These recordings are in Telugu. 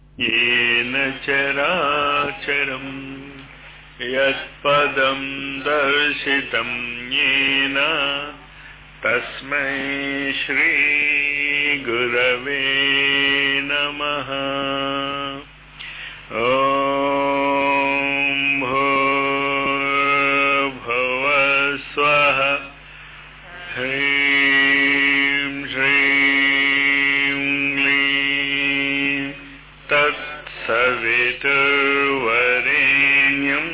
येन चराचरम् यत्पदम् दर्शितम् येन तस्मै श्रीगुरवे नमः ॐ भूर्भुवस्वः ह्रीं श्रीं क्लीं तत्सवितुर्वरेण्यम्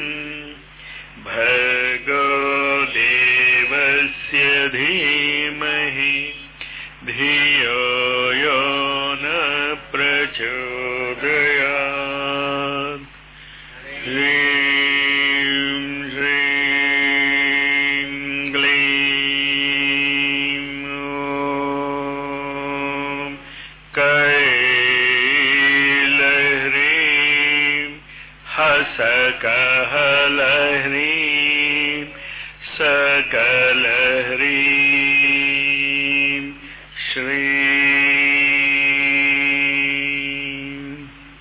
भर्गो देवस्य धीमहि धियो यो न प्रचोदयात् ह्रीं श्रीं क्लीं ॐ कैलह्रीं हसकहलह्रीं सकलह्रीं श्रीं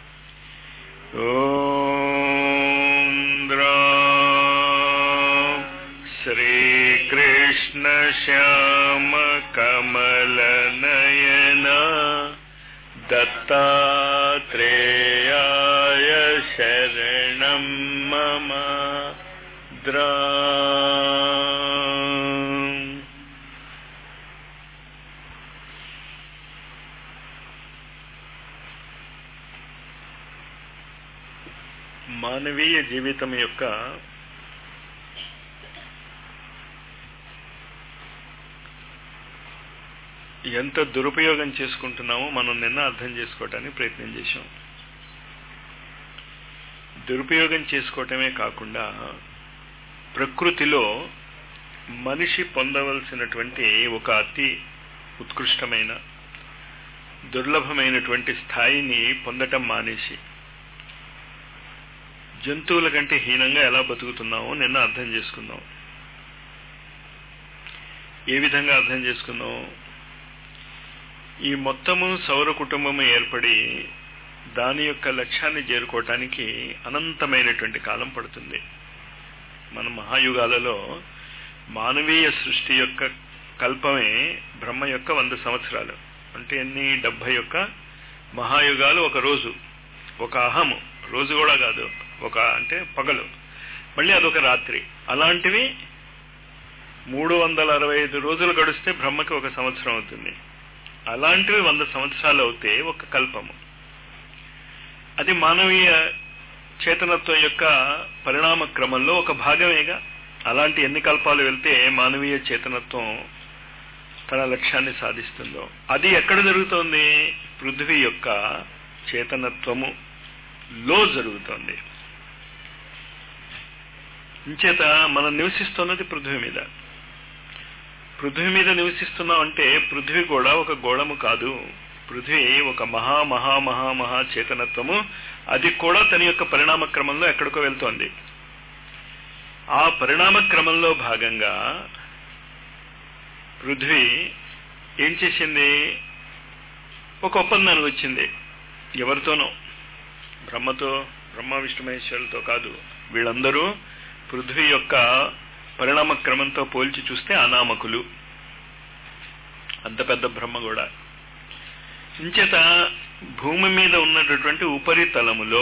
ॐ द्रां श्रीकृष्णश्यामकमलनयना दत्तात्रेयाय शरणं मम द्रा మానవీయ జీవితం యొక్క ఎంత దురుపయోగం చేసుకుంటున్నామో మనం నిన్న అర్థం చేసుకోవటానికి ప్రయత్నం చేశాం దురుపయోగం చేసుకోవటమే కాకుండా ప్రకృతిలో మనిషి పొందవలసినటువంటి ఒక అతి ఉత్కృష్టమైన దుర్లభమైనటువంటి స్థాయిని పొందటం మానేసి జంతువుల కంటే హీనంగా ఎలా బతుకుతున్నామో నిన్న అర్థం చేసుకుందాం ఏ విధంగా అర్థం చేసుకుందాం ఈ మొత్తము సౌర కుటుంబము ఏర్పడి దాని యొక్క లక్ష్యాన్ని చేరుకోవటానికి అనంతమైనటువంటి కాలం పడుతుంది మన మహాయుగాలలో మానవీయ సృష్టి యొక్క కల్పమే బ్రహ్మ యొక్క వంద సంవత్సరాలు అంటే ఎన్ని డెబ్బై యొక్క మహాయుగాలు ఒక రోజు ఒక అహము రోజు కూడా కాదు ఒక అంటే పగలు మళ్ళీ అదొక రాత్రి అలాంటివి మూడు వందల అరవై ఐదు రోజులు గడిస్తే బ్రహ్మకి ఒక సంవత్సరం అవుతుంది అలాంటివి వంద సంవత్సరాలు అవుతే ఒక కల్పము అది మానవీయ చేతనత్వం యొక్క పరిణామ క్రమంలో ఒక భాగమేగా అలాంటి ఎన్ని కల్పాలు వెళ్తే మానవీయ చేతనత్వం తన లక్ష్యాన్ని సాధిస్తుందో అది ఎక్కడ జరుగుతోంది పృథ్వీ యొక్క చేతనత్వము లో జరుగుతోంది ఇంచేత మనం నివసిస్తున్నది పృథ్వీ మీద పృథ్వీ మీద నివసిస్తున్నాం అంటే పృథ్వీ కూడా ఒక గోళము కాదు పృథ్వీ ఒక మహా మహా మహా మహా చేతనత్వము అది కూడా తన యొక్క పరిణామ క్రమంలో ఎక్కడికో వెళ్తోంది ఆ పరిణామ క్రమంలో భాగంగా పృథ్వీ ఏం చేసింది ఒక ఒప్పందానికి వచ్చింది ఎవరితోనో బ్రహ్మతో బ్రహ్మ విష్ణు మహేశ్వరులతో కాదు వీళ్ళందరూ పృథ్వీ యొక్క పరిణామ క్రమంతో పోల్చి చూస్తే అనామకులు అంత పెద్ద బ్రహ్మ కూడా ఇంచేత భూమి మీద ఉన్నటువంటి ఉపరితలములో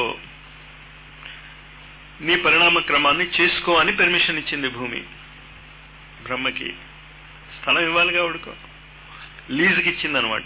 నీ పరిణామ క్రమాన్ని చేసుకో అని పెర్మిషన్ ఇచ్చింది భూమి బ్రహ్మకి స్థలం ఇవ్వాలిగా ఉడుకో లీజుకి ఇచ్చిందనమాట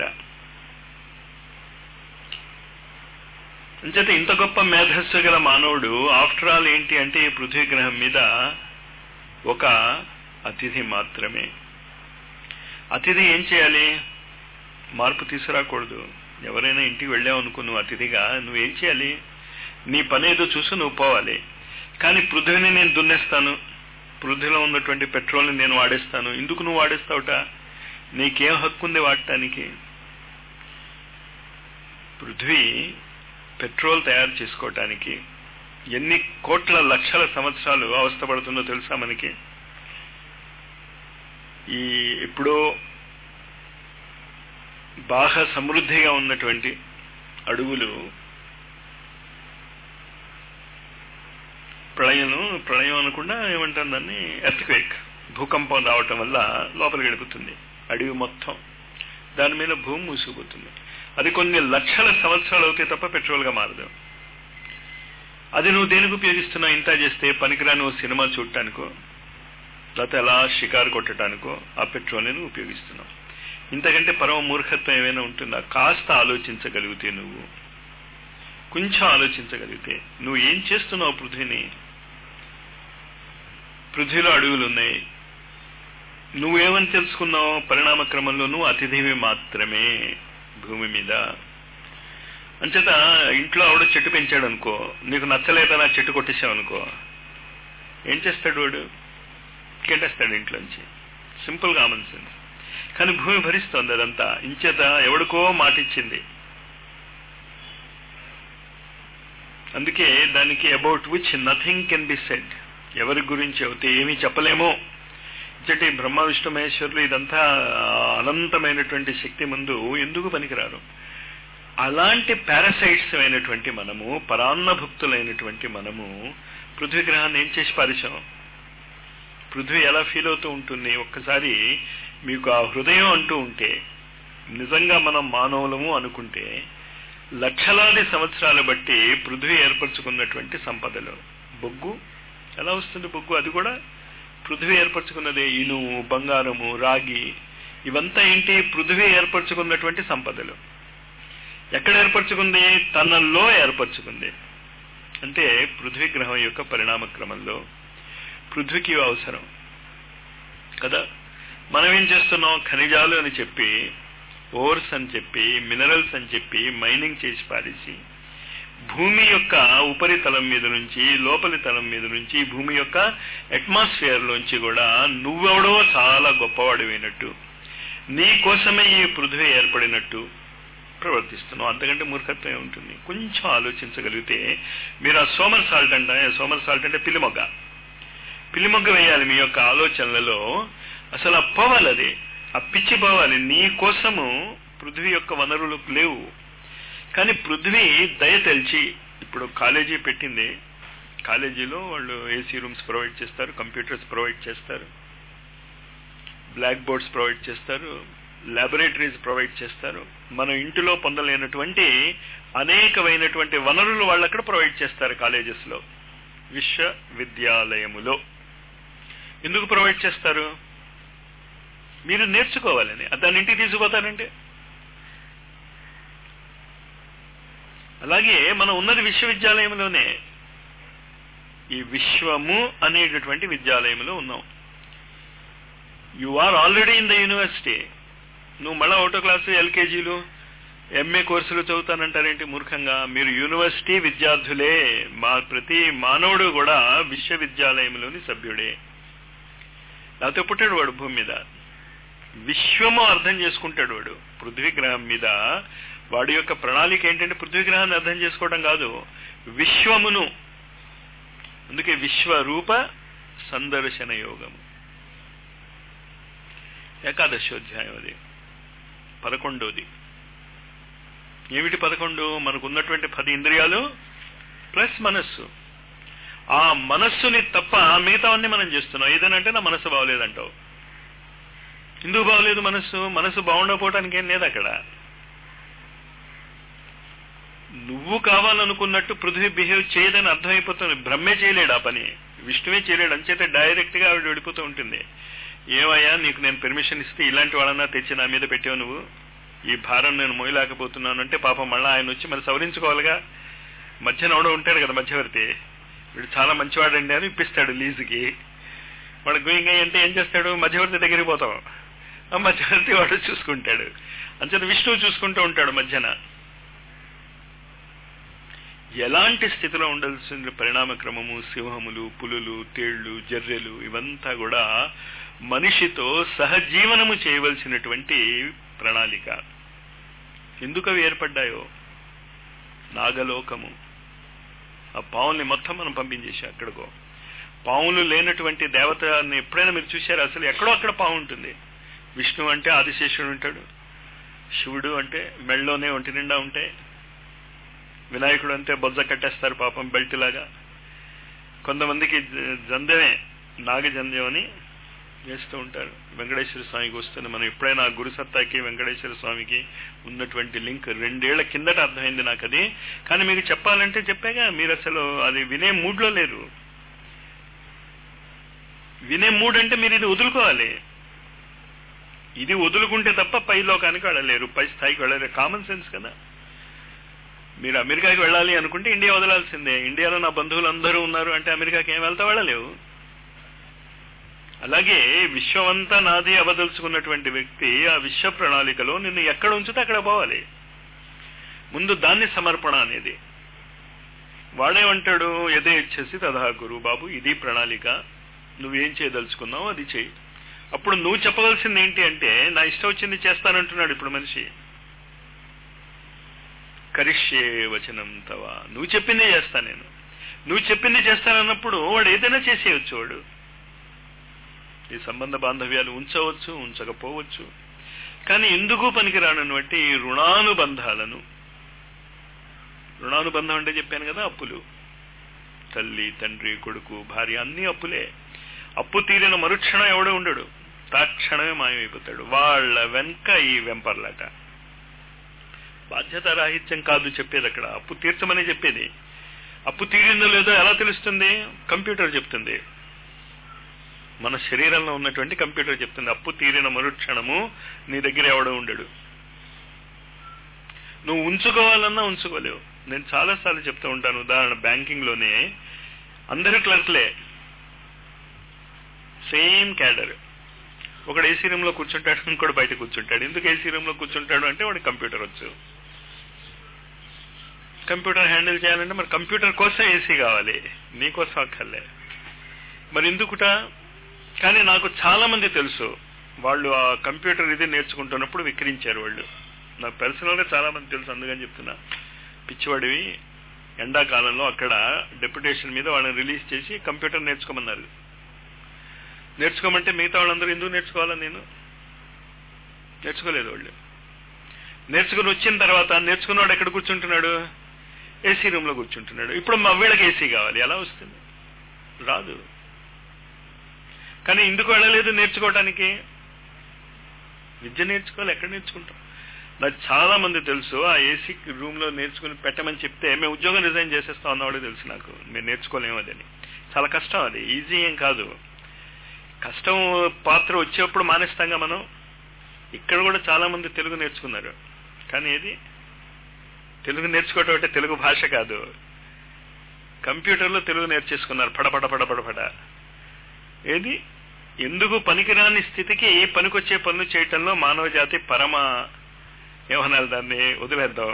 అంచేత ఇంత గొప్ప మేధస్సు గల మానవుడు ఆఫ్టర్ ఆల్ ఏంటి అంటే ఈ పృథ్వీ గ్రహం మీద ఒక అతిథి మాత్రమే అతిథి ఏం చేయాలి మార్పు తీసుకురాకూడదు ఎవరైనా ఇంటికి వెళ్ళావు అనుకో నువ్వు అతిథిగా నువ్వేం చేయాలి నీ పని ఏదో చూసి నువ్వు పోవాలి కానీ పృథ్వీని నేను దున్నేస్తాను పృథ్వీలో ఉన్నటువంటి పెట్రోల్ని నేను వాడేస్తాను ఎందుకు నువ్వు వాడేస్తావుట నీకేం హక్కు ఉంది వాడటానికి పృథ్వీ పెట్రోల్ తయారు చేసుకోవటానికి ఎన్ని కోట్ల లక్షల సంవత్సరాలు అవస్థపడుతుందో తెలుసా మనకి ఈ ఇప్పుడు బాగా సమృద్ధిగా ఉన్నటువంటి అడవులు ప్రళయం ప్రళయం అనకుండా ఏమంటాం దాన్ని ఎర్త్క్వేక్ భూకంపం రావటం వల్ల లోపలికి గడిపుతుంది అడవి మొత్తం దాని మీద భూమి మూసుకుపోతుంది అది కొన్ని లక్షల సంవత్సరాలు అవుతాయి తప్ప పెట్రోల్గా మారదు అది నువ్వు దేనికి ఉపయోగిస్తున్నావు ఇంత చేస్తే పనికిరాని ఓ సినిమా చూడటానికో లేకపోతే అలా షికారు కొట్టడానికో ఆ పెట్రోల్ని నువ్వు ఉపయోగిస్తున్నావు ఇంతకంటే పరమ మూర్ఖత్వం ఏమైనా ఉంటుందా కాస్త ఆలోచించగలిగితే నువ్వు కొంచెం ఆలోచించగలిగితే నువ్వు ఏం చేస్తున్నావు పృథ్వీని పృథ్వీలో అడవులు ఉన్నాయి నువ్వేమని తెలుసుకున్నావు పరిణామ క్రమంలో నువ్వు అతిథివి మాత్రమే భూమి మీద అంచేత ఇంట్లో ఆవిడ చెట్టు పెంచాడు అనుకో నీకు నచ్చలేదని ఆ చెట్టు కొట్టేసావు అనుకో ఏం చేస్తాడు వాడు కెట్టేస్తాడు ఇంట్లోంచి సింపుల్ కామన్ సెన్స్ కానీ భూమి భరిస్తోంది అదంతా ఇంచేత ఎవడికో మాట ఇచ్చింది అందుకే దానికి about which nothing can be said ఎవరి గురించి అయితే ఏమీ చెప్పలేమో ఇచ్చటి బ్రహ్మ విష్ణు మహేశ్వరులు ఇదంతా అనంతమైనటువంటి శక్తి ముందు ఎందుకు పనికిరారు అలాంటి పారాసైట్స్ అయినటువంటి మనము పరాన్నభుక్తులైనటువంటి మనము పృథ్వీ గ్రహాన్ని ఏం చేసి పారిశాం పృథ్వీ ఎలా ఫీల్ అవుతూ ఉంటుంది ఒక్కసారి మీకు ఆ హృదయం అంటూ ఉంటే నిజంగా మనం మానవులము అనుకుంటే లక్షలాది సంవత్సరాలు బట్టి పృథ్వీ ఏర్పరచుకున్నటువంటి సంపదలు బొగ్గు ఎలా వస్తుంది బొగ్గు అది కూడా పృథ్వీ ఏర్పరచుకున్నదే ఇనుము బంగారము రాగి ఇవంతా ఏంటి పృథ్వీ ఏర్పరచుకున్నటువంటి సంపదలు ఎక్కడ ఏర్పరచుకుంది తనలో ఏర్పరచుకుంది అంటే పృథ్వీ గ్రహం యొక్క పరిణామ క్రమంలో పృథ్వీకి అవసరం కదా మనం ఏం చేస్తున్నాం ఖనిజాలు అని చెప్పి ఓర్స్ అని చెప్పి మినరల్స్ అని చెప్పి మైనింగ్ చేసి పారేసి భూమి యొక్క ఉపరితలం మీద నుంచి లోపలి తలం మీద నుంచి భూమి యొక్క అట్మాస్ఫియర్ లోంచి కూడా నువ్వెవడో చాలా గొప్పవాడివైనట్టు నీ కోసమే ఈ పృథ్వీ ఏర్పడినట్టు ప్రవర్తిస్తున్నావు అంతకంటే మూర్ఖత్వం ఉంటుంది కొంచెం ఆలోచించగలిగితే మీరు ఆ సోమర్ సాల్ట్ అంట సోమర్ సాల్ట్ అంటే పిల్లిమొగ్గ పిల్లిమొగ్గ వేయాలి మీ యొక్క ఆలోచనలలో అసలు ఆ పోవాలి అది ఆ పిచ్చి పోవాలి నీ కోసము పృథ్వీ యొక్క వనరులు లేవు కానీ పృథ్వీ దయ తెలిచి ఇప్పుడు కాలేజీ పెట్టింది కాలేజీలో వాళ్ళు ఏసీ రూమ్స్ ప్రొవైడ్ చేస్తారు కంప్యూటర్స్ ప్రొవైడ్ చేస్తారు బ్లాక్ బోర్డ్స్ ప్రొవైడ్ చేస్తారు ల్యాబొరేటరీస్ ప్రొవైడ్ చేస్తారు మనం ఇంటిలో పొందలేనటువంటి అనేకమైనటువంటి వనరులు వాళ్ళు అక్కడ ప్రొవైడ్ చేస్తారు కాలేజెస్లో విశ్వవిద్యాలయములో ఎందుకు ప్రొవైడ్ చేస్తారు మీరు నేర్చుకోవాలని దాన్ని ఇంటికి తీసుకుపోతారంటే అలాగే మనం ఉన్నది విశ్వవిద్యాలయంలోనే ఈ విశ్వము అనేటటువంటి విద్యాలయంలో ఉన్నాం you are already in the university నువ్వు మళ్ళా ఒకటో క్లాసు ఎల్కేజీలు ఎంఏ కోర్సులు చదువుతానంటారేంటి మూర్ఖంగా మీరు యూనివర్సిటీ విద్యార్థులే మా ప్రతి మానవుడు కూడా విశ్వవిద్యాలయంలోని సభ్యుడే లేకపోతే పుట్టాడు వాడు భూమి మీద విశ్వము అర్థం చేసుకుంటాడు వాడు పృథ్వీ గ్రహం మీద వాడి యొక్క ప్రణాళిక ఏంటంటే పృథ్వీ గ్రహాన్ని అర్థం చేసుకోవడం కాదు విశ్వమును అందుకే విశ్వరూప సందర్శన యోగము ఏకాదశోధ్యాయం అది పదకొండోది ఏమిటి పదకొండు మనకు ఉన్నటువంటి పది ఇంద్రియాలు ప్లస్ మనస్సు ఆ మనస్సుని తప్ప మిగతావన్నీ మనం చేస్తున్నాం ఏదనంటే నా మనస్సు బాగోలేదంటావు ఎందుకు బాగోలేదు మనస్సు మనస్సు బాగుండకపోవటానికి ఏం లేదు అక్కడ నువ్వు కావాలనుకున్నట్టు పృథ్వీ బిహేవ్ చేయదని అర్థమైపోతుంది బ్రహ్మే చేయలేడు ఆ పని విష్ణువే చేయలేడు అంచేతే డైరెక్ట్ గా ఆవిడ వెళ్ళిపోతూ ఉంటుంది ఏమయ్యా నీకు నేను పెర్మిషన్ ఇస్తే ఇలాంటి వాళ్ళన్నా తెచ్చి నా మీద పెట్టావు నువ్వు ఈ భారం నేను మోయలేకపోతున్నాను అంటే పాపం మళ్ళీ ఆయన వచ్చి మరి సవరించుకోవాలిగా మధ్యన ఎవడో ఉంటాడు కదా మధ్యవర్తి వీడు చాలా మంచివాడండి అని ఇప్పిస్తాడు లీజుకి వాడు గోయింగ్ అంటే ఏం చేస్తాడు మధ్యవర్తి దగ్గరికి పోతాం ఆ మధ్యవర్తి వాడు చూసుకుంటాడు అంచేత విష్ణువు చూసుకుంటూ ఉంటాడు మధ్యన ఎలాంటి స్థితిలో ఉండాల్సిన పరిణామ క్రమము సింహములు పులులు తేళ్లు జర్రెలు ఇవంతా కూడా మనిషితో సహజీవనము చేయవలసినటువంటి ప్రణాళిక ఎందుకు అవి ఏర్పడ్డాయో నాగలోకము ఆ పావుల్ని మొత్తం మనం పంపించేసి అక్కడికో పావులు లేనటువంటి దేవతని ఎప్పుడైనా మీరు చూశారు అసలు ఎక్కడో అక్కడ పావు ఉంటుంది విష్ణు అంటే ఆదిశేషుడు ఉంటాడు శివుడు అంటే మెళ్ళలోనే ఒంటి నిండా ఉంటాయి వినాయకుడు అంటే బొజ్జ కట్టేస్తారు పాపం బెల్ట్ లాగా కొంతమందికి జ- జంధ్యమే నాగజంధ్యం అని చేస్తూ ఉంటారు వెంకటేశ్వర స్వామికి వస్తుంది మనం ఎప్పుడైనా ఆ గురుసత్తాకి వెంకటేశ్వర స్వామికి ఉన్నటువంటి లింక్ రెండేళ్ల కిందట అర్థమైంది నాకు అది కానీ మీకు చెప్పాలంటే చెప్పాగా మీరు అసలు అది వినే మూడ్లో లేరు వినే మూడ్ అంటే మీరు ఇది వదులుకోవాలి ఇది వదులుకుంటే తప్ప పై లోకానికి వెళ్ళలేరు పై స్థాయికి వెళ్ళలేరు కామన్ సెన్స్ కదా మీరు అమెరికాకి వెళ్ళాలి అనుకుంటే ఇండియా వదలాల్సిందే ఇండియాలో నా బంధువులు అందరూ ఉన్నారు అంటే అమెరికాకి ఏం వెళ్తా వెళ్ళలేవు అలాగే విశ్వమంతా నాది అవదలుచుకున్నటువంటి వ్యక్తి ఆ విశ్వ ప్రణాళికలో నిన్ను ఎక్కడ ఉంచితే అక్కడ పోవాలి ముందు దాన్ని సమర్పణ అనేది వాడేమంటాడు ఎదే ఇచ్చేసి తదా గురు బాబు ఇది ప్రణాళిక నువ్వేం చేయదలుచుకున్నావు అది చెయ్యి అప్పుడు నువ్వు చెప్పవలసింది ఏంటి అంటే నా ఇష్టం వచ్చింది చేస్తానంటున్నాడు ఇప్పుడు మనిషి కరిష్యే వచనం తవ నువ్వు చెప్పిందే చేస్తా నేను నువ్వు చెప్పింది చేస్తానన్నప్పుడు వాడు ఏదైనా చేసేయచ్చు వాడు ఈ సంబంధ బాంధవ్యాలు ఉంచవచ్చు ఉంచకపోవచ్చు కానీ ఎందుకు పనికిరానటువంటి ఈ రుణానుబంధాలను రుణానుబంధం అంటే చెప్పాను కదా అప్పులు తల్లి తండ్రి కొడుకు భార్య అన్ని అప్పులే అప్పు తీరిన మరుక్షణం ఎవడో ఉండడు తాక్షణమే మాయమైపోతాడు వాళ్ళ వెనక ఈ వెంపర్లాట బాధ్యత రాహిత్యం కాదు చెప్పేది అక్కడ అప్పు తీర్చమని చెప్పేది అప్పు తీరిందో లేదో ఎలా తెలుస్తుంది కంప్యూటర్ చెప్తుంది మన శరీరంలో ఉన్నటువంటి కంప్యూటర్ చెప్తుంది అప్పు తీరిన మరుక్షణము నీ దగ్గర ఎవడో ఉండడు నువ్వు ఉంచుకోవాలన్నా ఉంచుకోలేవు నేను చాలాసార్లు చెప్తూ ఉంటాను ఉదాహరణ బ్యాంకింగ్ లోనే అందరు క్లర్క్లే సేమ్ క్యాడర్ ఒకడు ఏసీ రూమ్ లో కూర్చుంటాడు ఇంకోటి బయట కూర్చుంటాడు ఎందుకు ఏసీ రూమ్ లో కూర్చుంటాడు అంటే వాడికి కంప్యూటర్ వచ్చు కంప్యూటర్ హ్యాండిల్ చేయాలంటే మరి కంప్యూటర్ కోసం ఏసీ కావాలి నీకోసం అక్కర్లే మరి ఎందుకుట కానీ నాకు చాలా మంది తెలుసు వాళ్ళు ఆ కంప్యూటర్ ఇది నేర్చుకుంటున్నప్పుడు విక్రించారు వాళ్ళు నాకు పర్సనల్ గా చాలా మంది తెలుసు అందుకని చెప్తున్నా పిచ్చివాడివి ఎండాకాలంలో అక్కడ డెప్యుటేషన్ మీద వాళ్ళని రిలీజ్ చేసి కంప్యూటర్ నేర్చుకోమన్నారు నేర్చుకోమంటే మిగతా వాళ్ళందరూ ఎందుకు నేర్చుకోవాలని నేను నేర్చుకోలేదు వాళ్ళు నేర్చుకుని వచ్చిన తర్వాత నేర్చుకున్నవాడు ఎక్కడ కూర్చుంటున్నాడు ఏసీ రూమ్ లో కూర్చుంటున్నాడు ఇప్పుడు మా వీళ్ళకి ఏసీ కావాలి ఎలా వస్తుంది రాదు కానీ ఎందుకు వెళ్ళలేదు నేర్చుకోవటానికి విద్య నేర్చుకోవాలి ఎక్కడ నేర్చుకుంటాం నాకు చాలా మంది తెలుసు ఆ ఏసీ రూమ్ లో నేర్చుకుని పెట్టమని చెప్తే మేము ఉద్యోగం రిజైన్ చేసేస్తాం అన్నవాడు తెలుసు నాకు మేము నేర్చుకోలేము అదని చాలా కష్టం అది ఈజీ ఏం కాదు కష్టం పాత్ర వచ్చేప్పుడు మానేస్తాంగా మనం ఇక్కడ కూడా చాలా మంది తెలుగు నేర్చుకున్నారు కానీ ఏది తెలుగు నేర్చుకోవటం అంటే తెలుగు భాష కాదు కంప్యూటర్లో తెలుగు నేర్చేసుకున్నారు పడపడ పడపడ పడ ఏది ఎందుకు పనికిరాని స్థితికి పనికొచ్చే పనులు చేయటంలో మానవ జాతి పరమ ఏమనాలి దాన్ని వదిలేద్దాం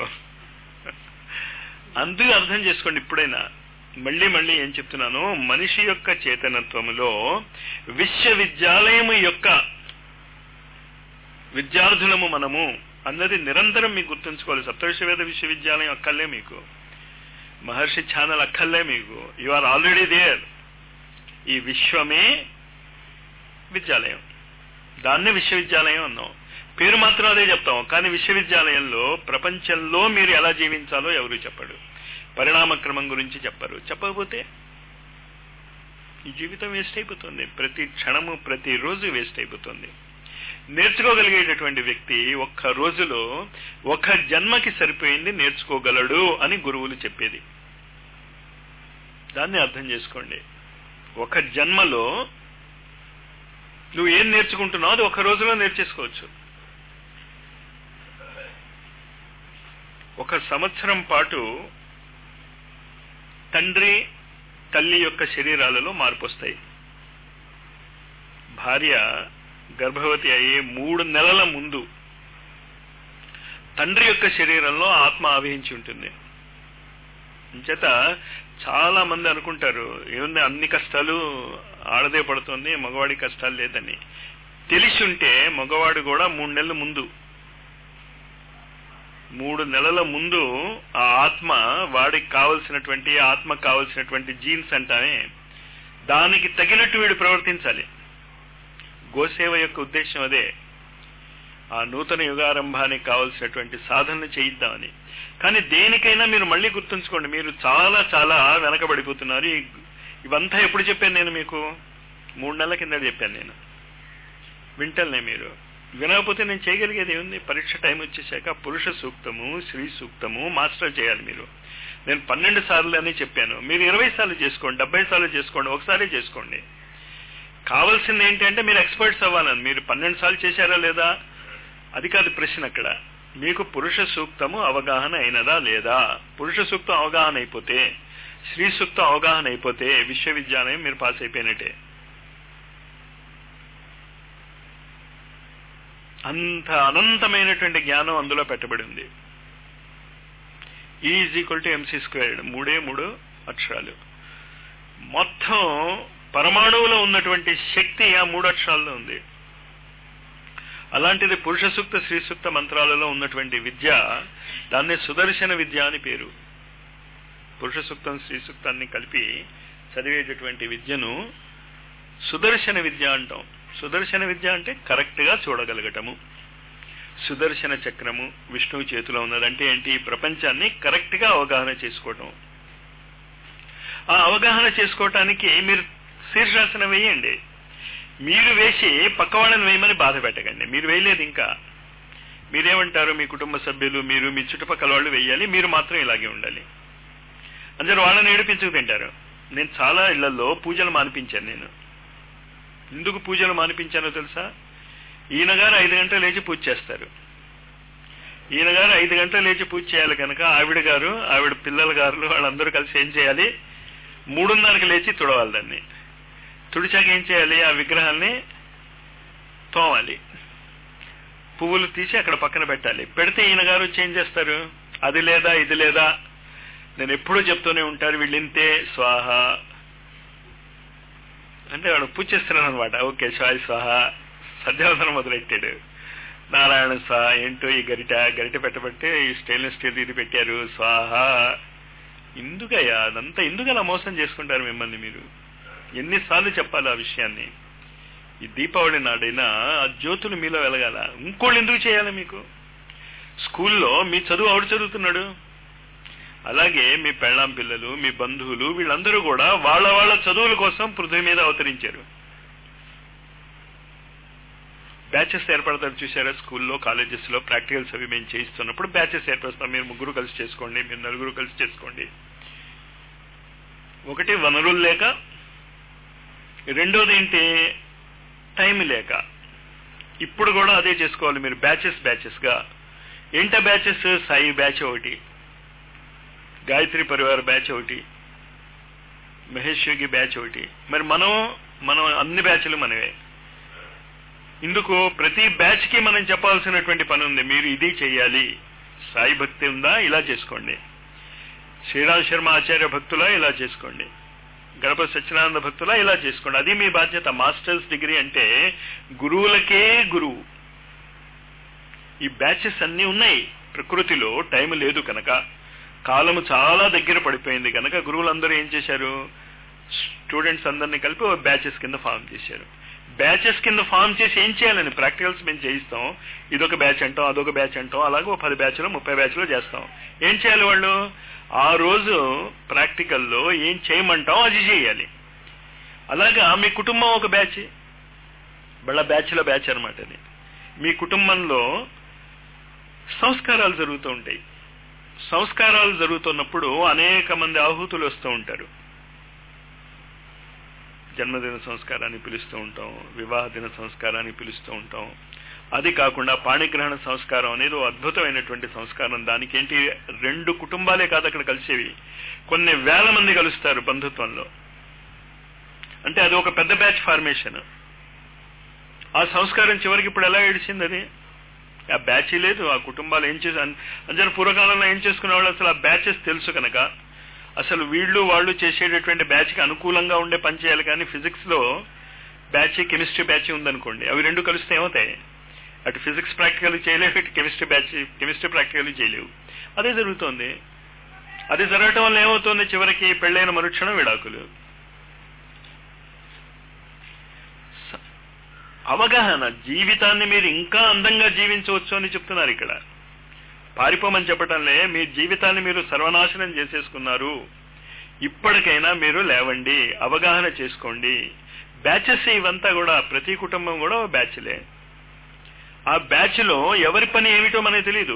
అందుకు అర్థం చేసుకోండి ఇప్పుడైనా మళ్ళీ మళ్ళీ ఏం చెప్తున్నాను మనిషి యొక్క చేతనత్వములో విశ్వవిద్యాలయము యొక్క విద్యార్థులము మనము అన్నది నిరంతరం మీకు గుర్తుంచుకోవాలి సప్తవిశ్వవేద విశ్వవిద్యాలయం అక్కర్లే మీకు మహర్షి ఛానల్ అక్కర్లే మీకు యు ఆర్ ఆల్రెడీ దేర్ ఈ విశ్వమే విద్యాలయం దాన్నే విశ్వవిద్యాలయం అన్నాం పేరు మాత్రం అదే చెప్తాం కానీ విశ్వవిద్యాలయంలో ప్రపంచంలో మీరు ఎలా జీవించాలో ఎవరు చెప్పడు పరిణామక్రమం గురించి చెప్పరు చెప్పకపోతే ఈ జీవితం వేస్ట్ అయిపోతుంది ప్రతి క్షణము ప్రతి రోజు వేస్ట్ అయిపోతుంది నేర్చుకోగలిగేటటువంటి వ్యక్తి ఒక్క రోజులో ఒక జన్మకి సరిపోయింది నేర్చుకోగలడు అని గురువులు చెప్పేది దాన్ని అర్థం చేసుకోండి ఒక జన్మలో నువ్వు ఏం నేర్చుకుంటున్నావు అది ఒక రోజులో నేర్చేసుకోవచ్చు ఒక సంవత్సరం పాటు తండ్రి తల్లి యొక్క శరీరాలలో మార్పు వస్తాయి భార్య గర్భవతి అయ్యే మూడు నెలల ముందు తండ్రి యొక్క శరీరంలో ఆత్మ ఆవహించి ఉంటుంది చేత చాలా మంది అనుకుంటారు ఏముంది అన్ని కష్టాలు ఆడదే పడుతుంది మగవాడి కష్టాలు లేదని తెలిసి ఉంటే మగవాడు కూడా మూడు నెలల ముందు మూడు నెలల ముందు ఆ ఆత్మ వాడికి కావలసినటువంటి ఆత్మ కావలసినటువంటి జీన్స్ అంటానే దానికి తగినట్టు వీడు ప్రవర్తించాలి గోసేవ యొక్క ఉద్దేశం అదే ఆ నూతన యుగారంభానికి కావలసినటువంటి సాధనలు చేయిద్దామని కానీ దేనికైనా మీరు మళ్ళీ గుర్తుంచుకోండి మీరు చాలా చాలా వెనకబడిపోతున్నారు ఈ ఇవంతా ఎప్పుడు చెప్పాను నేను మీకు మూడు నెలల కింద చెప్పాను నేను వింటల్నే మీరు వినకపోతే నేను చేయగలిగేది ఏముంది పరీక్ష టైం వచ్చేసాక పురుష సూక్తము స్త్రీ సూక్తము మాస్టర్ చేయాలి మీరు నేను పన్నెండు సార్లు అని చెప్పాను మీరు ఇరవై సార్లు చేసుకోండి డెబ్బై సార్లు చేసుకోండి ఒకసారి చేసుకోండి కావాల్సింది ఏంటి అంటే మీరు ఎక్స్పర్ట్స్ అవ్వాలని మీరు పన్నెండు సార్లు చేశారా లేదా అది కాదు ప్రశ్న అక్కడ మీకు పురుష సూక్తము అవగాహన అయినదా లేదా పురుష సూక్తం అవగాహన అయిపోతే స్త్రీ సూక్తం అవగాహన అయిపోతే విశ్వవిద్యాలయం మీరు పాస్ అయిపోయినట్టే అంత అనంతమైనటువంటి జ్ఞానం అందులో పెట్టబడి ఉంది is equal to MC squared మూడే మూడు అక్షరాలు మొత్తం పరమాణువులో ఉన్నటువంటి శక్తి ఆ మూడు అక్షరాల్లో ఉంది అలాంటిది పురుష సూక్త స్త్రీ సూక్త మంత్రాలలో ఉన్నటువంటి విద్య దాన్ని సుదర్శన విద్య అని పేరు పురుష సూక్తం స్త్రీ సూక్తాన్ని కలిపి చదివేటటువంటి విద్యను సుదర్శన విద్య అంటాం సుదర్శన విద్య అంటే కరెక్ట్ గా చూడగలగటము సుదర్శన చక్రము విష్ణువు చేతిలో ఉన్నది అంటే ఏంటి ఈ ప్రపంచాన్ని కరెక్ట్ గా అవగాహన చేసుకోవటం ఆ అవగాహన చేసుకోవటానికి మీరు శీర్షాసనం వేయండి మీరు వేసి పక్క వాళ్ళని వేయమని బాధ పెట్టకండి మీరు వేయలేదు ఇంకా మీరేమంటారు మీ కుటుంబ సభ్యులు మీరు మీ చుట్టుపక్కల వాళ్ళు వేయాలి మీరు మాత్రం ఇలాగే ఉండాలి అందరూ వాళ్ళని ఏడిపించుకు తింటారు నేను చాలా ఇళ్లలో పూజలు మానిపించాను నేను ఎందుకు పూజలు మానిపించానో తెలుసా ఈయన గారు ఐదు గంటలు లేచి పూజ చేస్తారు ఈయన గారు ఐదు గంటలు లేచి పూజ చేయాలి కనుక ఆవిడ గారు ఆవిడ పిల్లల గారు వాళ్ళందరూ కలిసి ఏం చేయాలి మూడున్నరకు లేచి తుడవాలి దాన్ని తుడిచాక ఏం చేయాలి ఆ విగ్రహాన్ని తోమాలి పువ్వులు తీసి అక్కడ పక్కన పెట్టాలి పెడితే ఈయన గారు వచ్చి ఏం చేస్తారు అది లేదా ఇది లేదా నేను ఎప్పుడూ చెప్తూనే ఉంటారు వీళ్ళింతే స్వాహ అంటే వాడు పూజ చేస్తున్నాను అనమాట ఓకే స్వాయి స్వాహ సత్యావసరం మొదలెట్టాడు నారాయణ స్వాహ ఏంటో ఈ గరిట గరిట పెట్టబట్టి ఈ స్టెయిన్లెస్ స్టీల్ ఇది పెట్టారు స్వాహ ఎందుకయ్యా అదంతా ఎందుకు అలా మోసం చేసుకుంటారు మిమ్మల్ని మీరు ఎన్నిసార్లు చెప్పాలి ఆ విషయాన్ని ఈ దీపావళి నాడైనా ఆ జ్యోతులు మీలో వెలగాల ఇంకోళ్ళు ఎందుకు చేయాలి మీకు స్కూల్లో మీ చదువు ఎవడు చదువుతున్నాడు అలాగే మీ పెళ్ళాం పిల్లలు మీ బంధువులు వీళ్ళందరూ కూడా వాళ్ళ వాళ్ళ చదువుల కోసం పృథ్వీ మీద అవతరించారు బ్యాచెస్ ఏర్పడతారు చూసారా స్కూల్లో కాలేజెస్ లో ప్రాక్టికల్స్ అవి మేము చేయిస్తున్నప్పుడు బ్యాచెస్ ఏర్పరుస్తాం మీరు ముగ్గురు కలిసి చేసుకోండి మీరు నలుగురు కలిసి చేసుకోండి ఒకటి వనరులు లేక రెండోది ఏంటి టైం లేక ఇప్పుడు కూడా అదే చేసుకోవాలి మీరు బ్యాచెస్ బ్యాచెస్ గా ఏంట బ్యాచెస్ సాయి బ్యాచ్ ఒకటి గాయత్రి పరివార బ్యాచ్ ఒకటి మహేష్ యోగి బ్యాచ్ ఒకటి మరి మనం మనం అన్ని బ్యాచ్లు మనవే ఇందుకు ప్రతి బ్యాచ్ కి మనం చెప్పాల్సినటువంటి పని ఉంది మీరు ఇది చెయ్యాలి సాయి భక్తి ఉందా ఇలా చేసుకోండి శ్రీరామ్ శర్మ ఆచార్య భక్తులా ఇలా చేసుకోండి గణపతి సత్యనారాయణ భక్తులా ఇలా చేసుకోండి అది మీ బాధ్యత మాస్టర్స్ డిగ్రీ అంటే గురువులకే గురువు ఈ బ్యాచెస్ అన్ని ఉన్నాయి ప్రకృతిలో టైం లేదు కనుక కాలము చాలా దగ్గర పడిపోయింది కనుక గురువులందరూ ఏం చేశారు స్టూడెంట్స్ అందరినీ కలిపి బ్యాచెస్ కింద ఫామ్ చేశారు బ్యాచెస్ కింద ఫామ్ చేసి ఏం చేయాలని ప్రాక్టికల్స్ మేము చేయిస్తాం ఇదొక బ్యాచ్ అంటాం అదొక బ్యాచ్ అంటాం అలాగే ఒక పది బ్యాచ్లో ముప్పై బ్యాచ్లో చేస్తాం ఏం చేయాలి వాళ్ళు ఆ రోజు ప్రాక్టికల్లో ఏం చేయమంటాం అది చేయాలి అలాగా మీ కుటుంబం ఒక బ్యాచ్ బళ్ళ బ్యాచ్ల బ్యాచ్ అనమాట అది మీ కుటుంబంలో సంస్కారాలు జరుగుతూ ఉంటాయి సంస్కారాలు జరుగుతున్నప్పుడు అనేక మంది ఆహుతులు వస్తూ ఉంటారు జన్మదిన సంస్కారాన్ని పిలుస్తూ ఉంటాం వివాహ దిన సంస్కారాన్ని పిలుస్తూ ఉంటాం అది కాకుండా పాణిగ్రహణ సంస్కారం అనేది ఓ అద్భుతమైనటువంటి సంస్కారం దానికి ఏంటి రెండు కుటుంబాలే కాదు అక్కడ కలిసేవి కొన్ని వేల మంది కలుస్తారు బంధుత్వంలో అంటే అది ఒక పెద్ద బ్యాచ్ ఫార్మేషన్ ఆ సంస్కారం చివరికి ఇప్పుడు ఎలా ఏడిచింది అది ఆ బ్యాచ్ లేదు ఆ కుటుంబాలు ఏం చేసి అంజన పూర్వకాలంలో ఏం చేసుకునే వాళ్ళు అసలు ఆ బ్యాచెస్ తెలుసు కనుక అసలు వీళ్ళు వాళ్ళు చేసేటటువంటి బ్యాచ్ కి అనుకూలంగా ఉండే పని చేయాలి కానీ ఫిజిక్స్ లో బ్యాచ్ కెమిస్ట్రీ బ్యాచ్ ఉందనుకోండి అవి రెండు కలిస్తే ఏమవుతాయి అటు ఫిజిక్స్ ప్రాక్టికల్ చేయలేవు ఇటు కెమిస్ట్రీ బ్యాచ్ కెమిస్ట్రీ ప్రాక్టికల్ చేయలేవు అదే జరుగుతోంది అది జరగటం వల్ల ఏమవుతుంది చివరికి పెళ్ళైన మరుక్షణం విడాకులు అవగాహన జీవితాన్ని మీరు ఇంకా అందంగా జీవించవచ్చు అని చెప్తున్నారు ఇక్కడ పారిపోమని చెప్పటంలే మీ జీవితాన్ని మీరు సర్వనాశనం చేసేసుకున్నారు ఇప్పటికైనా మీరు లేవండి అవగాహన చేసుకోండి బ్యాచెస్ ఇవంతా కూడా ప్రతి కుటుంబం కూడా ఓ బ్యాచ్లే ఆ బ్యాచ్ లో ఎవరి పని ఏమిటో మనకు తెలియదు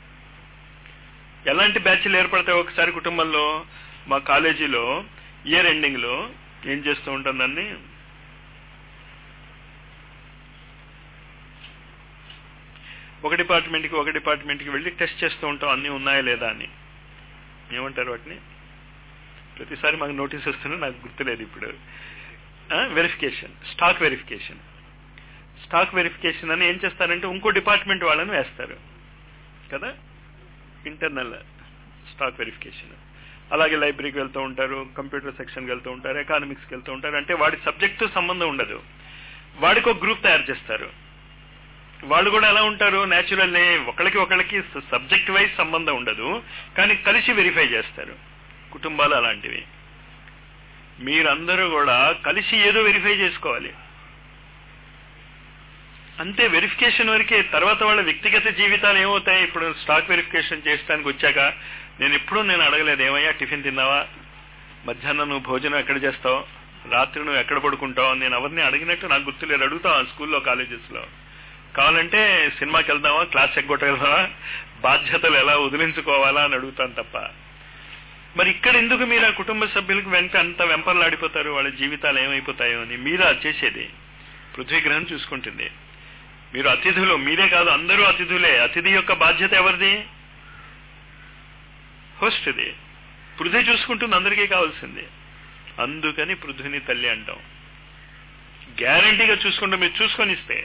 ఎలాంటి బ్యాచ్లు ఏర్పడతాయి ఒకసారి కుటుంబంలో మా కాలేజీలో ఇయర్ ఎండింగ్ లో ఏం చేస్తూ ఉంటాం దాన్ని ఒక డిపార్ట్మెంట్కి ఒక డిపార్ట్మెంట్కి వెళ్ళి టెస్ట్ చేస్తూ ఉంటాం అన్నీ ఉన్నాయా లేదా అని ఏమంటారు వాటిని ప్రతిసారి మాకు నోటీస్ వస్తున్నా నాకు గుర్తులేదు ఇప్పుడు verification stock verification stock verification అని ఏం చేస్తారంటే ఇంకో డిపార్ట్మెంట్ వాళ్ళని వేస్తారు కదా ఇంటర్నల్ స్టాక్ వెరిఫికేషన్ అలాగే లైబ్రరీకి వెళ్తూ ఉంటారు కంప్యూటర్ సెక్షన్కి వెళ్తూ ఉంటారు ఎకానమిక్స్కి వెళ్తూ ఉంటారు అంటే వాడి సబ్జెక్టు సంబంధం ఉండదు వాడికి ఒక గ్రూప్ తయారు చేస్తారు వాళ్ళు కూడా ఎలా ఉంటారు న్యాచురల్లీ ఒకళ్ళకి ఒకళ్ళకి సబ్జెక్ట్ వైజ్ సంబంధం ఉండదు కానీ కలిసి వెరిఫై చేస్తారు కుటుంబాలు అలాంటివి మీరందరూ కూడా కలిసి ఏదో వెరిఫై చేసుకోవాలి అంతే వెరిఫికేషన్ వరకే తర్వాత వాళ్ళ వ్యక్తిగత జీవితాలు ఏమవుతాయి ఇప్పుడు స్టాక్ వెరిఫికేషన్ చేయడానికి వచ్చాక నేను ఎప్పుడూ నేను అడగలేదు ఏమయ్యా టిఫిన్ తిన్నావా మధ్యాహ్నం నువ్వు భోజనం ఎక్కడ చేస్తావు రాత్రి నువ్వు ఎక్కడ పడుకుంటావు నేను ఎవరిని అడిగినట్టు నాకు గుర్తులేదు అడుగుతావా స్కూల్లో కాలేజెస్లో కావాలంటే సినిమాకి వెళ్దామా క్లాస్ ఎగ్గొట్టగలవా బాధ్యతలు ఎలా వదిలించుకోవాలా అని అడుగుతాను తప్ప మరి ఇక్కడ ఎందుకు మీరు ఆ కుటుంబ సభ్యులకు వెంట అంత వెంపర్లాడిపోతారు వాళ్ళ జీవితాలు ఏమైపోతాయో అని మీరా చేసేది పృథ్వీ గ్రహం చూసుకుంటుంది మీరు అతిథులు మీరే కాదు అందరూ అతిథులే అతిథి యొక్క బాధ్యత ఎవరిది హోస్ట్ది పృథ్వీ చూసుకుంటుంది అందరికీ కావాల్సింది అందుకని పృథ్వీని తల్లి అంటాం గ్యారంటీగా చూసుకుంటే మీరు చూసుకొని ఇస్తే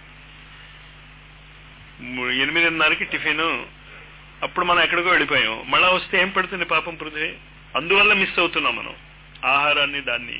ఎనిమిదిన్నరకి టిఫిన్ అప్పుడు మనం ఎక్కడికో వెళ్ళిపోయాం మళ్ళా వస్తే ఏం పడుతుంది పాపం పృథ్వీ అందువల్ల మిస్ అవుతున్నాం మనం ఆహారాన్ని దాన్ని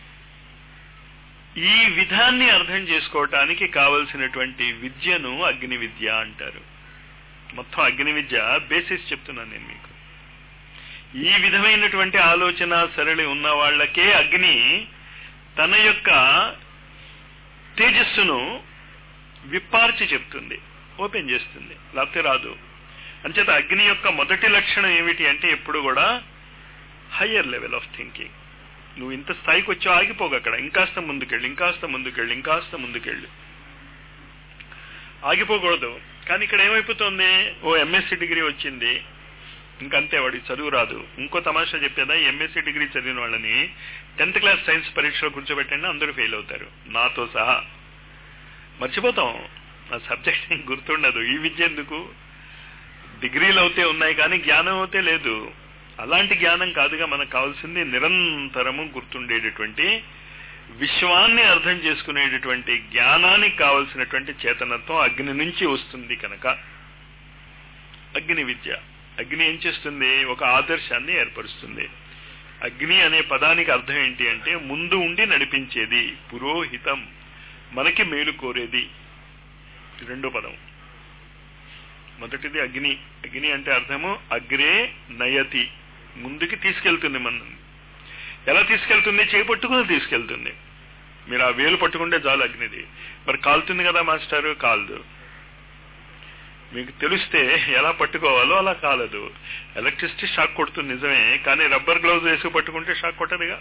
ఈ విధాన్ని అర్థం చేసుకోవటానికి కావలసినటువంటి విద్యను అగ్ని విద్య అంటారు మొత్తం అగ్ని విద్య బేసిస్ చెప్తున్నాను నేను మీకు ఈ విధమైనటువంటి ఆలోచన సరళి ఉన్న వాళ్ళకే అగ్ని తన యొక్క తేజస్సును విప్పార్చి చెప్తుంది ఓపెన్ చేస్తుంది లేకపోతే రాదు అంచేత అగ్ని యొక్క మొదటి లక్షణం ఏమిటి అంటే ఎప్పుడు కూడా హయ్యర్ లెవెల్ ఆఫ్ థింకింగ్ నువ్వు ఇంత స్థాయికి వచ్చి ఆగిపోగు అక్కడ ఇంకాస్త ముందుకెళ్ళి ఇంకాస్త ముందుకెళ్ళి ఇంకాస్త ముందుకెళ్ళి ఆగిపోకూడదు కానీ ఇక్కడ ఏమైపోతుంది ఓ ఎంఎస్సి డిగ్రీ వచ్చింది ఇంకంతే వాడికి చదువు రాదు ఇంకో తమాషా చెప్పేదా ఎంఎస్సి డిగ్రీ చదివిన వాళ్ళని టెన్త్ క్లాస్ సైన్స్ పరీక్షలో కూర్చోబెట్టండి అందరూ ఫెయిల్ అవుతారు నాతో సహా మర్చిపోతాం ఆ సబ్జెక్ట్ గుర్తుండదు ఈ విద్య ఎందుకు డిగ్రీలు అవుతే ఉన్నాయి కానీ జ్ఞానం అవుతే లేదు అలాంటి జ్ఞానం కాదుగా మనకు కావాల్సింది నిరంతరము గుర్తుండేటటువంటి విశ్వాన్ని అర్థం చేసుకునేటటువంటి జ్ఞానానికి కావలసినటువంటి చేతనత్వం అగ్ని నుంచి వస్తుంది కనుక అగ్ని విద్య అగ్ని ఏం చేస్తుంది ఒక ఆదర్శాన్ని ఏర్పరుస్తుంది అగ్ని అనే పదానికి అర్థం ఏంటి అంటే ముందు ఉండి నడిపించేది పురోహితం మనకి మేలు కోరేది రెండో పదం మొదటిది అగ్ని అగ్ని అంటే అర్థము అగ్రే నయతి ముందుకి తీసుకెళ్తుంది మనం ఎలా తీసుకెళ్తుంది చేయి పట్టుకుని తీసుకెళ్తుంది మీరు ఆ వేలు పట్టుకుంటే చాలు అగ్నిది మరి కాలుతుంది కదా మాస్టారు కాలదు మీకు తెలిస్తే ఎలా పట్టుకోవాలో అలా కాలదు ఎలక్ట్రిసిటీ షాక్ కొడుతుంది నిజమే కానీ రబ్బర్ గ్లౌజ్ వేసి పట్టుకుంటే షాక్ కొట్టదుగా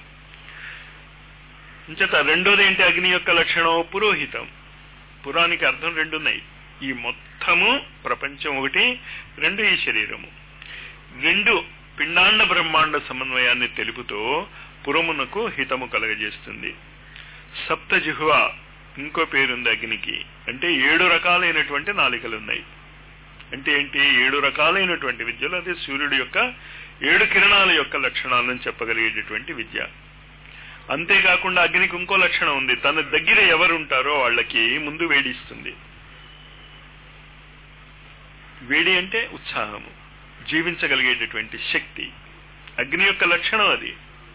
ఇంచేత రెండోది ఏంటి అగ్ని యొక్క లక్షణం పురోహితం పురానికి అర్థం రెండున్నాయి ఈ మొత్తము ప్రపంచం ఒకటి రెండు ఈ శరీరము రెండు పిండాండ బ్రహ్మాండ సమన్వయాన్ని తెలుపుతూ పురమునకు హితము కలగజేస్తుంది సప్తజిహ్వ ఇంకో పేరుంది అగ్నికి అంటే ఏడు రకాలైనటువంటి నాలికలు ఉన్నాయి అంటే ఏంటి ఏడు రకాలైనటువంటి విద్యలు అదే సూర్యుడి యొక్క ఏడు కిరణాల యొక్క లక్షణాలను చెప్పగలిగేటటువంటి విద్య అంతేకాకుండా అగ్నికి ఇంకో లక్షణం ఉంది తన దగ్గర ఎవరు ఉంటారో వాళ్ళకి ముందు వేడిస్తుంది వేడి అంటే ఉత్సాహము జీవించగలిగేటటువంటి శక్తి అగ్ని యొక్క లక్షణం అది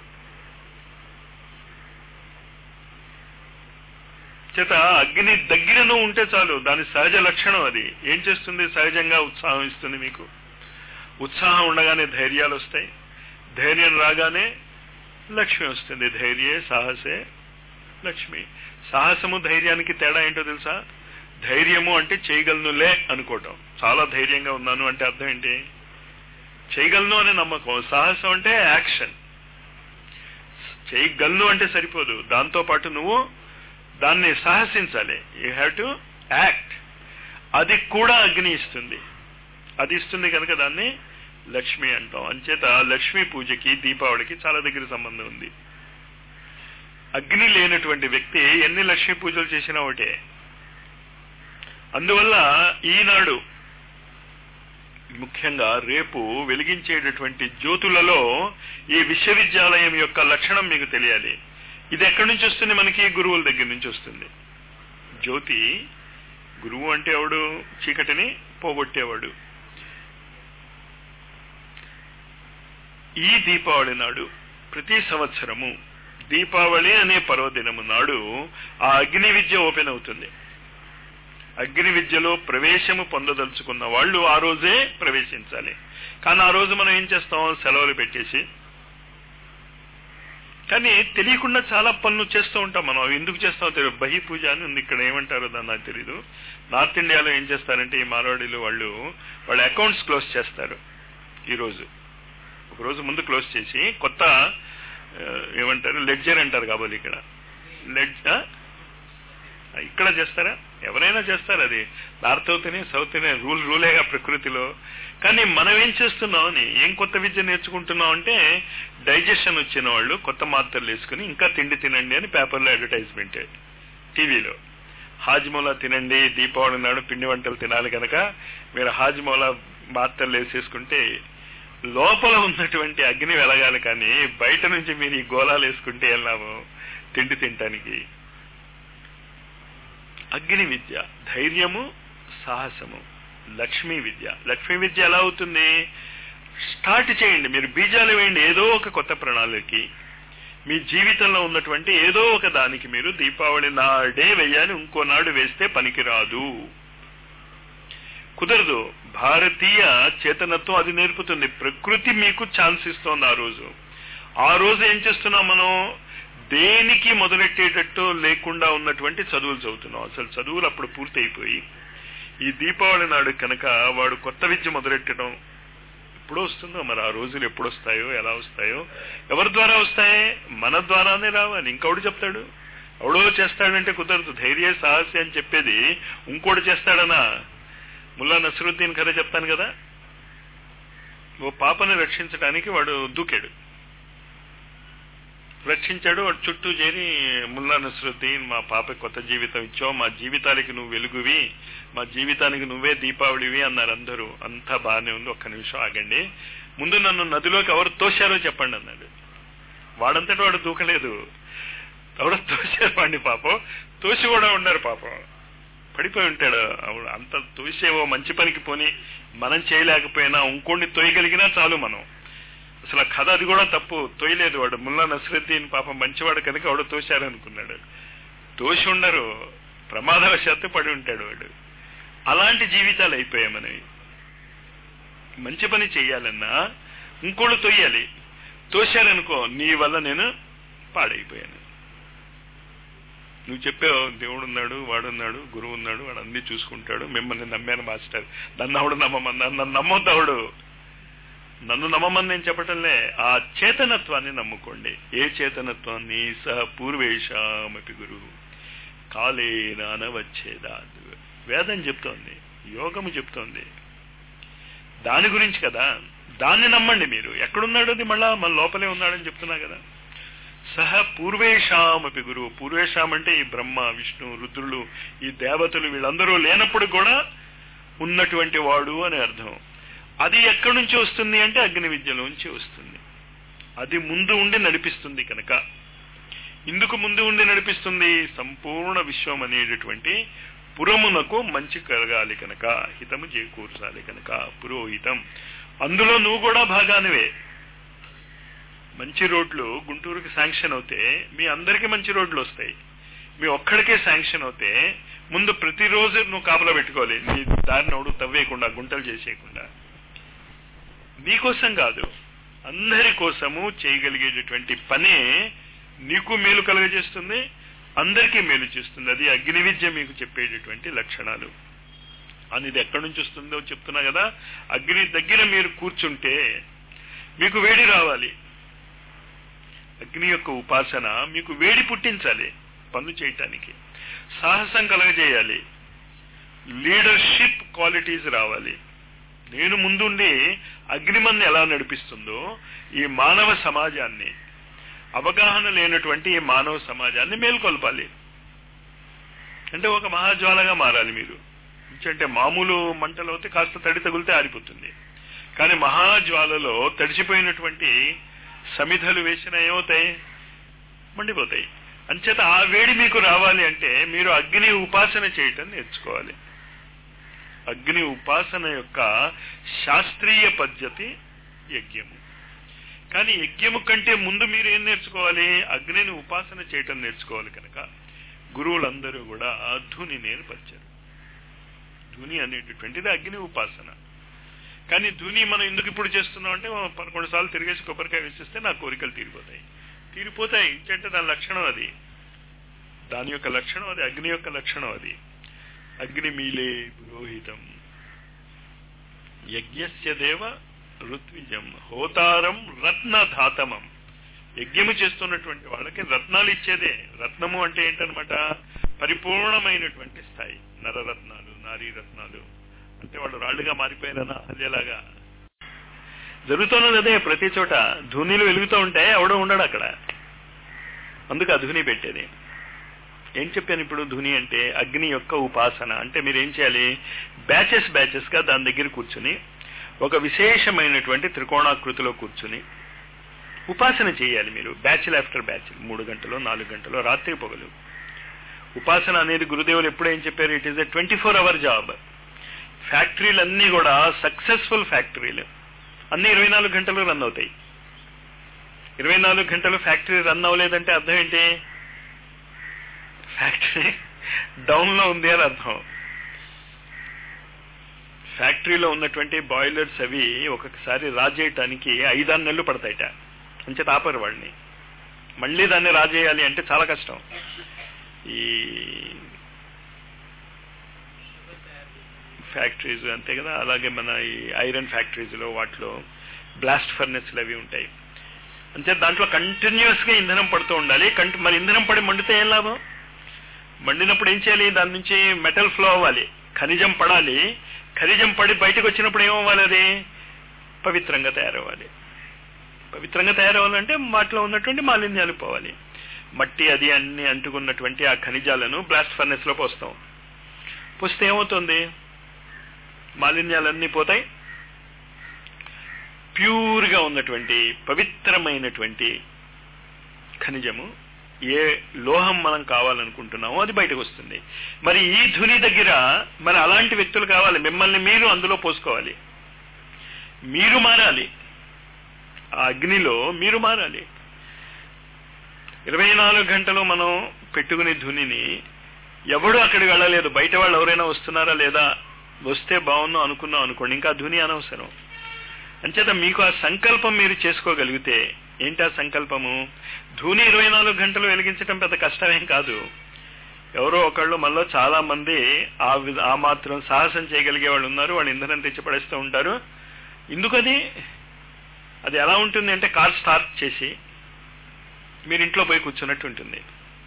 చేత అగ్ని దగ్గరను ఉంటే చాలు దాని సహజ లక్షణం అది ఏం చేస్తుంది సహజంగా ఉత్సాహం ఇస్తుంది మీకు ఉత్సాహం ఉండగానే ధైర్యాలు వస్తాయి ధైర్యం రాగానే లక్ష్మి వస్తుంది ధైర్యే సాహసే లక్ష్మి సాహసము ధైర్యానికి తేడా ఏంటో తెలుసా ధైర్యము అంటే చేయగలనులే అనుకోవటం చాలా ధైర్యంగా ఉన్నాను అంటే అర్థం ఏంటి చేయగలను అనే నమ్మకం సాహసం అంటే యాక్షన్ చేయగలను అంటే సరిపోదు దాంతో పాటు నువ్వు దాన్ని సాహసించాలి యూ హ్యావ్ టు యాక్ట్ అది కూడా అగ్ని ఇస్తుంది అది ఇస్తుంది కనుక దాన్ని లక్ష్మి అంటాం అంచేత లక్ష్మీ పూజకి దీపావళికి చాలా దగ్గర సంబంధం ఉంది అగ్ని లేనటువంటి వ్యక్తి ఎన్ని లక్ష్మీ పూజలు చేసినా ఒకటే అందువల్ల ఈనాడు ముఖ్యంగా రేపు వెలిగించేటటువంటి జ్యోతులలో ఈ విశ్వవిద్యాలయం యొక్క లక్షణం మీకు తెలియాలి ఇది ఎక్కడి నుంచి వస్తుంది మనకి గురువుల దగ్గర నుంచి వస్తుంది జ్యోతి గురువు అంటే ఎవడు చీకటిని పోగొట్టేవాడు ఈ దీపావళి నాడు ప్రతి సంవత్సరము దీపావళి అనే పర్వదినము నాడు ఆ అగ్ని విద్య ఓపెన్ అవుతుంది అగ్ని విద్యలో ప్రవేశము పొందదలుచుకున్న వాళ్ళు ఆ రోజే ప్రవేశించాలి కానీ ఆ రోజు మనం ఏం చేస్తాం సెలవులు పెట్టేసి కానీ తెలియకుండా చాలా పనులు చేస్తూ ఉంటాం మనం అవి ఎందుకు చేస్తామో తెలియదు బహి పూజ అని ఉంది ఇక్కడ ఏమంటారో దాన్ని నాకు తెలీదు నార్త్ ఇండియాలో ఏం చేస్తారంటే ఈ మార్వాడీలు వాళ్ళు వాళ్ళ అకౌంట్స్ క్లోజ్ చేస్తారు ఈరోజు ఒక రోజు ముందు క్లోజ్ చేసి కొత్త ఆ, ఏమంటారు లెడ్జర్ అంటారు కాబోలు ఇక్కడ లెడ్జ్ ఆ? ఇక్కడ చేస్తారా ఎవరైనా చేస్తారు అది నార్త్ అవుతేనే సౌత్ అనే రూల్ రూలేగా ప్రకృతిలో కానీ మనం ఏం చేస్తున్నాం అని ఏం కొత్త విద్య నేర్చుకుంటున్నాం అంటే డైజెషన్ వచ్చిన వాళ్ళు కొత్త మాత్రలు వేసుకుని ఇంకా తిండి తినండి అని పేపర్లో అడ్వర్టైజ్మెంట్ టీవీలో హాజ్మోలా తినండి దీపావళి నాడు పిండి వంటలు తినాలి కనుక మీరు హాజ్మోలా మాత్రలు వేసేసుకుంటే లోపల ఉన్నటువంటి అగ్ని వెలగాలి కానీ బయట నుంచి మీరు ఈ గోళాలు వేసుకుంటే ఏం లాభం తిండి తినటానికి అగ్ని విద్య ధైర్యము సాహసము లక్ష్మీ విద్య లక్ష్మీ విద్య ఎలా అవుతుంది స్టార్ట్ చేయండి మీరు బీజాలు వేయండి ఏదో ఒక కొత్త ప్రణాళికకి మీ జీవితంలో ఉన్నటువంటి ఏదో ఒక దానికి మీరు దీపావళి నాడే వేయాలి ఇంకో నాడు వేస్తే పనికిరాదు కుదరదు భారతీయ చేతనత్వం అది నేర్పుతుంది ప్రకృతి మీకు ఛాన్స్ ఇస్తోంది ఆ రోజు ఆ రోజు ఏం చేస్తున్నాం మనం దేనికి మొదలెట్టేటట్టు లేకుండా ఉన్నటువంటి చదువులు చదువుతున్నాం అసలు చదువులు అప్పుడు పూర్తి అయిపోయి ఈ దీపావళి నాడు కనుక వాడు కొత్త విద్య మొదలెట్టడం ఎప్పుడు వస్తుందో మరి ఆ రోజులు ఎప్పుడు వస్తాయో ఎలా వస్తాయో ఎవరి ద్వారా వస్తాయి మన ద్వారానే రావాలి ఇంకొకటి చెప్తాడు ఎవడో చేస్తాడంటే కుదరదు ధైర్య సాహసి అని చెప్పేది ఇంకోటి చేస్తాడనా ముల్లా నసరుద్దీన్ కథ చెప్తాను కదా ఓ పాపని రక్షించడానికి వాడు దూకాడు రక్షించాడు వాడు చుట్టూ చేరి ముల్లా నసరుద్దీన్ మా పాప కొత్త జీవితం ఇచ్చావు మా జీవితాలకి నువ్వు వెలుగువి మా జీవితానికి నువ్వే దీపావళివి అన్నారు అందరూ అంతా బాగానే ఉంది ఒక్క నిమిషం ఆగండి ముందు నన్ను నదిలోకి ఎవరు తోశారో చెప్పండి అన్నాడు వాడంతటి వాడు దూకలేదు ఎవడో తోశారు వాడిని పాపం తోసి కూడా ఉన్నారు పాపం పడిపోయి ఉంటాడు అవును అంత తోసేవో మంచి పనికి పోని మనం చేయలేకపోయినా ఇంకోండి తోయగలిగినా చాలు మనం అసలు ఆ కథ అది కూడా తప్పు తోయలేదు వాడు ముల్లా నసరుద్దీన్ పాపం మంచివాడు కనుక వాడు తోశారనుకున్నాడు తోసి ఉండరు ప్రమాదవశాత్తు పడి ఉంటాడు వాడు అలాంటి జీవితాలు అయిపోయాయి మనవి మంచి పని చెయ్యాలన్నా ఇంకోళ్ళు తొయ్యాలి తోశారనుకో నీ వల్ల నేను పాడైపోయాను నువ్వు చెప్పావు దేవుడు ఉన్నాడు వాడున్నాడు గురువు ఉన్నాడు వాడు అన్ని చూసుకుంటాడు మిమ్మల్ని నమ్మాను మాస్టర్ నన్ను అవడు నమ్మమన్నాను నన్ను నమ్మొద్దావుడు నన్ను నమ్మమని నేను చెప్పటంలే ఆ చేతనత్వాన్ని నమ్ముకోండి ఏ చేతనత్వాన్ని సహ పూర్వేషామపి గురు కాలేన అనవచ్చేదా వేదం చెప్తోంది యోగము చెప్తోంది దాని గురించి కదా దాన్ని నమ్మండి మీరు ఎక్కడున్నాడు అది మళ్ళా మన లోపలే ఉన్నాడని చెప్తున్నా కదా సహ పూర్వేషామపి గురువు పూర్వేషాం అంటే ఈ బ్రహ్మ విష్ణు రుద్రులు ఈ దేవతలు వీళ్ళందరూ లేనప్పుడు కూడా ఉన్నటువంటి వాడు అని అర్థం అది ఎక్కడి నుంచి వస్తుంది అంటే అగ్ని విద్యలోంచి వస్తుంది అది ముందు ఉండి నడిపిస్తుంది కనుక ఇందుకు ముందు ఉండి నడిపిస్తుంది సంపూర్ణ విశ్వం అనేటటువంటి పురమునకు మంచి కలగాలి కనుక హితము చేకూర్చాలి కనుక పురోహితం అందులో నువ్వు కూడా భాగానివే మంచి రోడ్లు గుంటూరుకి శాంక్షన్ అవుతే మీ అందరికీ మంచి రోడ్లు వస్తాయి మీ ఒక్కడికే శాంక్షన్ అవుతే ముందు ప్రతిరోజు నువ్వు కాపలా పెట్టుకోవాలి నీ దారిని ఎవడు తవ్వేయకుండా గుంటలు చేసేయకుండా నీకోసం కాదు అందరి కోసము చేయగలిగేటటువంటి పనే నీకు మేలు కలుగజేస్తుంది అందరికీ మేలు చేస్తుంది అది అగ్ని విద్య మీకు చెప్పేటటువంటి లక్షణాలు అని ఇది ఎక్కడి నుంచి వస్తుందో చెప్తున్నా కదా అగ్ని దగ్గర మీరు కూర్చుంటే మీకు వేడి రావాలి అగ్ని యొక్క ఉపాసన మీకు వేడి పుట్టించాలి పనులు చేయటానికి సాహసం కలగజేయాలి లీడర్షిప్ క్వాలిటీస్ రావాలి నేను ముందుండి అగ్నిమన్ని ఎలా నడిపిస్తుందో ఈ మానవ సమాజాన్ని అవగాహన లేనటువంటి ఈ మానవ సమాజాన్ని మేల్కొల్పాలి అంటే ఒక మహాజ్వాలగా మారాలి మీరు అంటే మామూలు మంటలు అయితే కాస్త తడి తగిలితే ఆరిపోతుంది కానీ మహాజ్వాలలో తడిచిపోయినటువంటి సమిధలు వేసిన ఏమవుతాయి మండిపోతాయి అంచేత ఆ వేడి మీకు రావాలి అంటే మీరు అగ్ని ఉపాసన చేయటం నేర్చుకోవాలి అగ్ని ఉపాసన యొక్క శాస్త్రీయ పద్ధతి యజ్ఞము కానీ యజ్ఞము కంటే ముందు మీరు ఏం నేర్చుకోవాలి అగ్నిని ఉపాసన చేయటం నేర్చుకోవాలి కనుక గురువులందరూ కూడా ధుని నేర్పరిచారు ధుని అనేటటువంటిది అగ్ని ఉపాసన కానీ ధుని మనం ఎందుకు ఇప్పుడు చేస్తున్నాం అంటే పదకొండు సార్లు తిరిగేసి కొబ్బరికాయ వేసిస్తే నా కోరికలు తీరిపోతాయి తీరిపోతాయి అంటే దాని లక్షణం అది దాని యొక్క లక్షణం అది అగ్ని యొక్క లక్షణం అది అగ్ని మీలే పురోహితం యజ్ఞస్య దేవ ఋత్విజం హోతారం రత్నధాతమం యజ్ఞము చేస్తున్నటువంటి వాళ్ళకి రత్నాలు ఇచ్చేదే రత్నము అంటే ఏంటనమాట పరిపూర్ణమైనటువంటి స్థాయి నరరత్నాలు నారీ రత్నాలు అంటే వాళ్ళు రాళ్లుగా మారిపోయిన అహల్యలాగా జరుగుతున్నది అదే ప్రతి చోట ధూనిలు వెలుగుతూ ఉంటే ఎవడో ఉండడు అక్కడ అందుకు ఆ ధుని పెట్టేది ఏం చెప్పాను ఇప్పుడు ధుని అంటే అగ్ని యొక్క ఉపాసన అంటే మీరు ఏం చేయాలి బ్యాచెస్ బ్యాచెస్ గా దాని దగ్గర కూర్చుని ఒక విశేషమైనటువంటి త్రికోణాకృతిలో కూర్చుని ఉపాసన చేయాలి మీరు బ్యాచ్లు ఆఫ్టర్ బ్యాచ్ మూడు గంటలు నాలుగు గంటలు రాత్రి పొగలు ఉపాసన అనేది గురుదేవులు ఎప్పుడు ఏం చెప్పారు it is a twenty four hour job ఫ్యాక్టరీలన్నీ కూడా సక్సెస్ఫుల్ ఫ్యాక్టరీలు అన్ని ఇరవై నాలుగు గంటలు రన్ అవుతాయి ఇరవై నాలుగు గంటలు ఫ్యాక్టరీ రన్ అవ్వలేదంటే అర్థం ఏంటి ఫ్యాక్టరీ డౌన్ లో ఉంది అని అర్థం ఫ్యాక్టరీలో ఉన్నటువంటి బాయిలర్స్ అవి ఒక్కొక్కసారి రాజేయటానికి ఐదారు నెలలు పడతాయిట అంచేత ఆపరు వాడిని మళ్ళీ దాన్ని రాజేయాలి అంటే చాలా కష్టం ఈ ఫ్యాక్టరీస్ అంతే కదా అలాగే మన ఈ ఐరన్ ఫ్యాక్టరీస్లో వాటిలో బ్లాస్ట్ ఫర్నెస్లు అవి ఉంటాయి అంతే దాంట్లో కంటిన్యూస్ గా ఇంధనం పడుతూ ఉండాలి మరి ఇంధనం పడి మండితే ఏం లాభం మండినప్పుడు ఏం చేయాలి దాని నుంచి మెటల్ ఫ్లో అవ్వాలి ఖనిజం పడాలి ఖనిజం పడి బయటకు వచ్చినప్పుడు ఏమవ్వాలి అది పవిత్రంగా తయారవ్వాలి పవిత్రంగా తయారవ్వాలంటే వాటిలో ఉన్నటువంటి మాలిన్యాలు పోవాలి మట్టి అది అన్ని అంటుకున్నటువంటి ఆ ఖనిజాలను బ్లాస్ట్ ఫర్నెస్ లో పోస్తాం పోస్తే ఏమవుతుంది మాలిన్యాలన్నీ పోతాయి ప్యూర్ గా ఉన్నటువంటి పవిత్రమైనటువంటి ఖనిజము ఏ లోహం మనం కావాలనుకుంటున్నామో అది బయటకు వస్తుంది మరి ఈ ధుని దగ్గర మరి అలాంటి వ్యక్తులు కావాలి మిమ్మల్ని మీరు అందులో పోసుకోవాలి మీరు మారాలి ఆ అగ్నిలో మీరు మారాలి ఇరవై నాలుగు గంటలు మనం పెట్టుకునే ధునిని ఎవడు అక్కడికి వెళ్ళలేదు బయట వాళ్ళు ఎవరైనా వస్తున్నారా లేదా వస్తే బాగున్నాం అనుకున్నాం అనుకోండి ఇంకా ధుని అనవసరం అంచేత మీకు ఆ సంకల్పం మీరు చేసుకోగలిగితే ఏంటి ఆ సంకల్పము ధూని ఇరవై నాలుగు గంటలు వెలిగించడం పెద్ద కష్టమేం కాదు ఎవరో ఒకళ్ళు మనలో చాలా మంది ఆ ఆ మాత్రం సాహసం చేయగలిగే వాళ్ళు ఉన్నారు వాళ్ళు ఇంధనం తెచ్చి పడేస్తూ ఉంటారు ఎందుకది అది ఎలా ఉంటుంది అంటే కార్ స్టార్ట్ చేసి మీరు ఇంట్లో పోయి కూర్చున్నట్టు ఉంటుంది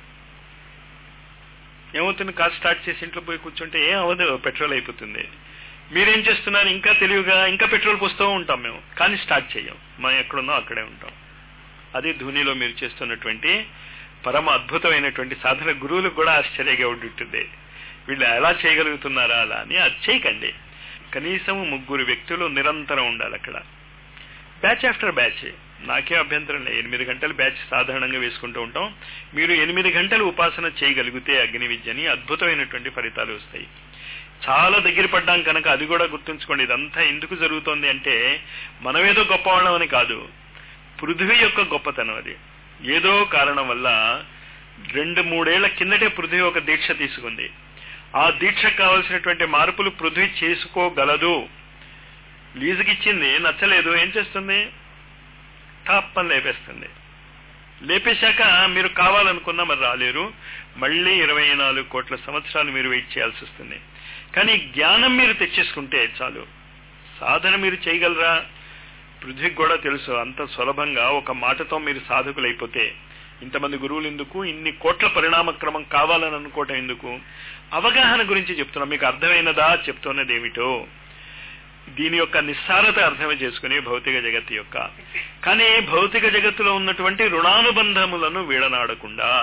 ఏమవుతుంది కార్ స్టార్ట్ చేసి ఇంట్లో పోయి కూర్చుంటే ఏం అవ్వదు పెట్రోల్ అయిపోతుంది మీరేం చేస్తున్నారు ఇంకా తెలివిగా ఇంకా పెట్రోల్ పోస్తూ ఉంటాం మేము కానీ స్టార్ట్ చేయం మనం ఎక్కడున్నాం అక్కడే ఉంటాం అది ధూనిలో మీరు చేస్తున్నటువంటి పరమ అద్భుతమైనటువంటి సాధన గురువులకు కూడా ఆశ్చర్యంగా ఉంటుంటుంది వీళ్ళు ఎలా చేయగలుగుతున్నారా అలా అని అది చేయకండి కనీసం ముగ్గురు వ్యక్తులు నిరంతరం ఉండాలి అక్కడ బ్యాచ్ ఆఫ్టర్ బ్యాచ్ నాకే అభ్యంతరం లేదు ఎనిమిది గంటలు బ్యాచ్ సాధారణంగా వేసుకుంటూ ఉంటాం మీరు ఎనిమిది గంటలు ఉపాసన చేయగలిగితే అగ్ని విద్యని అద్భుతమైనటువంటి ఫలితాలు వస్తాయి చాలా దగ్గర పడ్డాం కనుక అది కూడా గుర్తుంచుకోండి ఇదంతా ఎందుకు జరుగుతోంది అంటే మనమేదో గొప్పవాళ్ళం అని కాదు పృథ్వీ యొక్క గొప్పతనం అది ఏదో కారణం వల్ల రెండు మూడేళ్ల కిందటే పృథ్వీ ఒక దీక్ష తీసుకుంది ఆ దీక్షకు కావలసినటువంటి మార్పులు పృథ్వీ చేసుకోగలదు లీజుకిచ్చింది నచ్చలేదు ఏం చేస్తుంది టాప్పని లేపేస్తుంది లేపేశాక మీరు కావాలనుకున్నా మరి రాలేరు మళ్ళీ ఇరవై నాలుగు కోట్ల సంవత్సరాలు మీరు వెయిట్ చేయాల్సి వస్తుంది కానీ జ్ఞానం మీరు తెచ్చేసుకుంటే చాలు సాధన మీరు చేయగలరా పృథ్వీకి కూడా తెలుసు అంత సులభంగా ఒక మాటతో మీరు సాధకులైపోతే ఇంతమంది గురువులు ఎందుకు ఇన్ని కోట్ల పరిణామ క్రమం కావాలని అనుకోవటం ఎందుకు అవగాహన గురించి చెప్తున్నా మీకు అర్థమైనదా చెప్తున్నది ఏమిటో దీని యొక్క నిస్సారత అర్థమే చేసుకుని భౌతిక జగత్తు యొక్క కానీ భౌతిక జగత్తులో ఉన్నటువంటి రుణానుబంధములను వీడనాడకుండా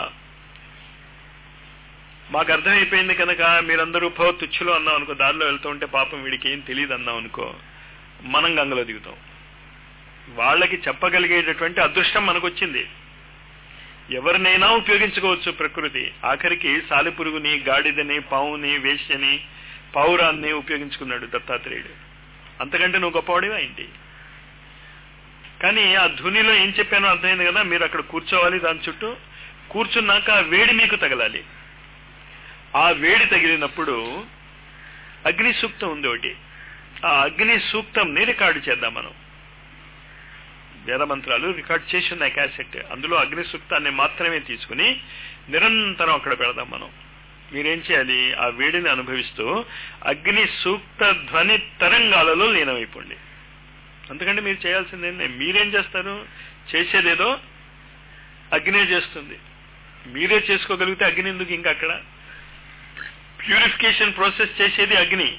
మాకు అర్థమైపోయింది కనుక మీరందరూ భో తుచ్చులు అన్నాం అనుకో దారిలో వెళ్తూ ఉంటే పాపం వీడికి ఏం తెలియదు అన్నాం అనుకో మనం గంగలో దిగుతాం వాళ్ళకి చెప్పగలిగేటటువంటి అదృష్టం మనకు వచ్చింది ఎవరినైనా ఉపయోగించుకోవచ్చు ప్రకృతి ఆఖరికి సాలిపురుగుని గాడిదని పావుని వేష్యని పౌరాన్ని ఉపయోగించుకున్నాడు దత్తాత్రేయుడు అంతకంటే నువ్వు గొప్పవాడివా ఏంటి కానీ ఆ ధునిలో ఏం చెప్పానో అర్థమైంది కదా మీరు అక్కడ కూర్చోవాలి దాని చుట్టూ కూర్చున్నాక ఆ వేడి మీకు తగలాలి ఆ వేడి తగిలినప్పుడు అగ్ని సూక్తం ఉంది ఒకటి ఆ అగ్ని సూక్తంని రికార్డు చేద్దాం మనం వేద మంత్రాలు రికార్డ్ చేసి ఉన్నాయి క్యాసెట్ అందులో అగ్ని సూక్తాన్ని మాత్రమే తీసుకుని నిరంతరం అక్కడ పెడదాం మనం మీరేం చేయాలి ఆ వేడిని అనుభవిస్తూ అగ్ని సూక్త ధ్వని తరంగాలలో లీనమైపోండి అందుకంటే మీరు చేయాల్సిందే మీరేం చేస్తారు చేసేదేదో అగ్నే చేస్తుంది మీరే చేసుకోగలిగితే అగ్ని ఎందుకు ఇంకా అక్కడ ప్యూరిఫికేషన్ ప్రాసెస్ చేసేది అగ్ని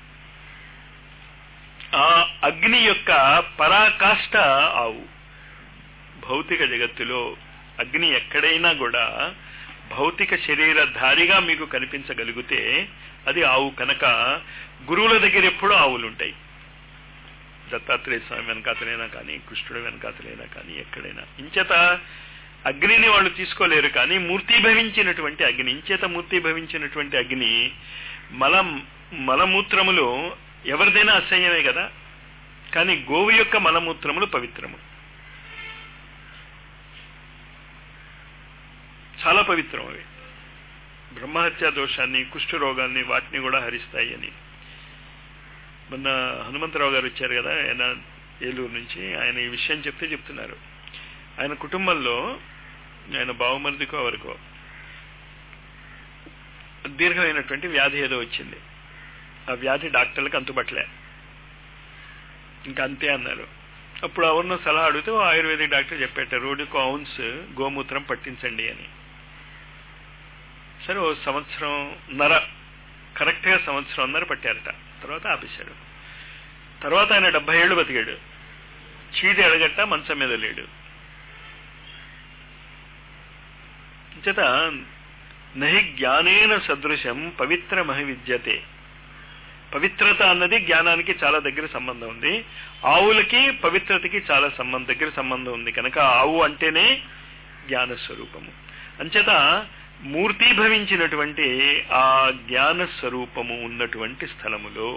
ఆ అగ్ని యొక్క పరాకాష్ట ఆవు భౌతిక జగత్తులో అగ్ని ఎక్కడైనా కూడా భౌతిక శరీరధారిగా మీకు కనిపించగలిగితే అది ఆవు కనుక గురువుల దగ్గర ఎప్పుడూ ఆవులు ఉంటాయి దత్తాత్రేయ స్వామి వెనకాతలైనా కానీ కృష్ణుడు వెనకాతలైనా కానీ ఎక్కడైనా ఇంచేత అగ్నిని వాళ్ళు తీసుకోలేరు కానీ మూర్తిభవించినటువంటి అగ్ని ఇంచేత మూర్తిభవించినటువంటి అగ్ని మల మలమూత్రములు ఎవరిదైనా అసహ్యమే కదా కానీ గోవు యొక్క మలమూత్రములు పవిత్రము చాలా పవిత్రం అవి బ్రహ్మహత్యా దోషాన్ని కుష్ఠ రోగాల్ని వాటిని కూడా హరిస్తాయి అని మొన్న హనుమంతరావు గారు వచ్చారు కదా ఆయన ఏలూరు నుంచి ఆయన ఈ విషయం చెప్తే చెప్తున్నారు ఆయన కుటుంబంలో ఆయన బావమరిదికో ఎవరికో దీర్ఘమైనటువంటి వ్యాధి ఏదో వచ్చింది ఆ వ్యాధి డాక్టర్లకు అంతుబట్టలే ఇంకా అంతే అన్నారు అప్పుడు ఎవరినో సలహా అడిగితే ఓ ఆయుర్వేదిక్ డాక్టర్ చెప్పేట రోజుకు ఔన్స్ గోమూత్రం పట్టించండి అని సరే ఓ సంవత్సరం నర కరెక్ట్ గా సంవత్సరం నర పట్టారట తర్వాత ఆపేశాడు తర్వాత ఆయన డెబ్బై ఏళ్ళు బతికాడు చీటి అడగట్ట మంచం మీద లేడు చేత నహి జ్ఞానేన సదృశం పవిత్రమహి విద్యతే పవిత్రత అన్నది జ్ఞానానికి చాలా దగ్గర సంబంధం ఉంది ఆవులకి పవిత్రతకి చాలా సంబంధం దగ్గర సంబంధం ఉంది కనుక ఆవు అంటేనే జ్ఞాన స్వరూపము అంచేత మూర్తిభవించినటువంటి ఆ జ్ఞాన స్వరూపము ఉన్నటువంటి స్థలములో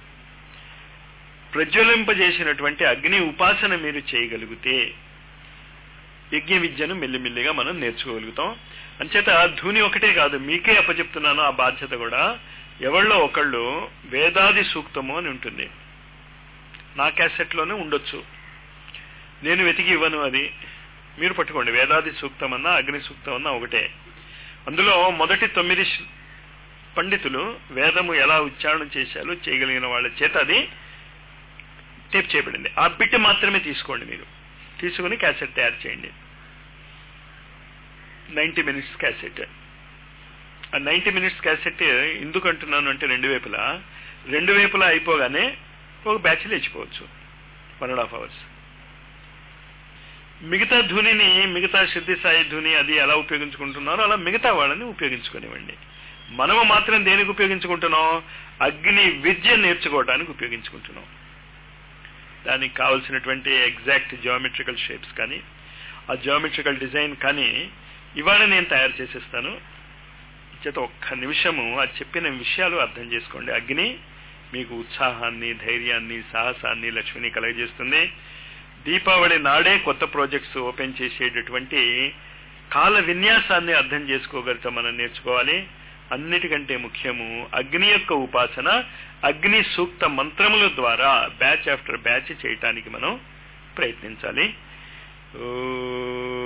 ప్రజ్వలింపజేసినటువంటి అగ్ని ఉపాసన మీరు చేయగలిగితే యజ్ఞ విద్యను మెల్లిమెల్లిగా మనం నేర్చుకోగలుగుతాం అంచేత ధూని ఒకటే కాదు మీకే అప్పచెప్తున్నాను ఆ బాధ్యత కూడా ఎవళ్ళో ఒకళ్ళు వేదాది సూక్తము అని ఉంటుంది నా క్యాసెట్లోనే ఉండొచ్చు నేను వెతికి ఇవ్వను అది మీరు పట్టుకోండి వేదాది సూక్తం అన్నా అగ్ని సూక్తం అన్నా ఒకటే అందులో మొదటి తొమ్మిది శ్ల- పండితులు వేదము ఎలా ఉచ్చారణ చేశారో చేయగలిగిన వాళ్ళ చేత అది టేప్ చేయబడింది ఆ బిట్ మాత్రమే తీసుకోండి మీరు తీసుకుని క్యాసెట్ తయారు చేయండి నైంటీ మినిట్స్ క్యాసెట్ ఆ నైంటీ మినిట్స్ క్యాసెట్ ఎందుకు అంటున్నాను అంటే రెండు వైపులా రెండు వైపులా అయిపోగానే ఒక బ్యాచ్ లేచిపోవచ్చు వన్ అండ్ హాఫ్ అవర్స్ మిగతా ధునిని మిగతా సిద్ధి సాయి ధుని అది ఎలా ఉపయోగించుకుంటున్నారో అలా మిగతా వాళ్ళని ఉపయోగించుకునివ్వండి మనము మాత్రం దేనికి ఉపయోగించుకుంటున్నాం అగ్ని విద్య నేర్చుకోవడానికి ఉపయోగించుకుంటున్నాం దానికి కావలసినటువంటి ఎగ్జాక్ట్ జియోమెట్రికల్ షేప్స్ కానీ ఆ జియోమెట్రికల్ డిజైన్ కానీ ఇవాళ నేను తయారు చేసేస్తాను చేత ఒక్క నిమిషము ఆ చెప్పిన విషయాలు అర్థం చేసుకోండి అగ్ని మీకు ఉత్సాహాన్ని ధైర్యాన్ని సాహసాన్ని లక్ష్మిని కలగజేస్తుంది దీపావళి నాడే కొత్త ప్రాజెక్ట్స్ ఓపెన్ చేసేటటువంటి కాల విన్యాసాన్ని అర్థం చేసుకోగలిగితే మనం నేర్చుకోవాలి అన్నిటికంటే ముఖ్యము అగ్ని యొక్క ఉపాసన అగ్ని సూక్త మంత్రముల ద్వారా బ్యాచ్ ఆఫ్టర్ బ్యాచ్ చేయటానికి మనం ప్రయత్నించాలి ఓ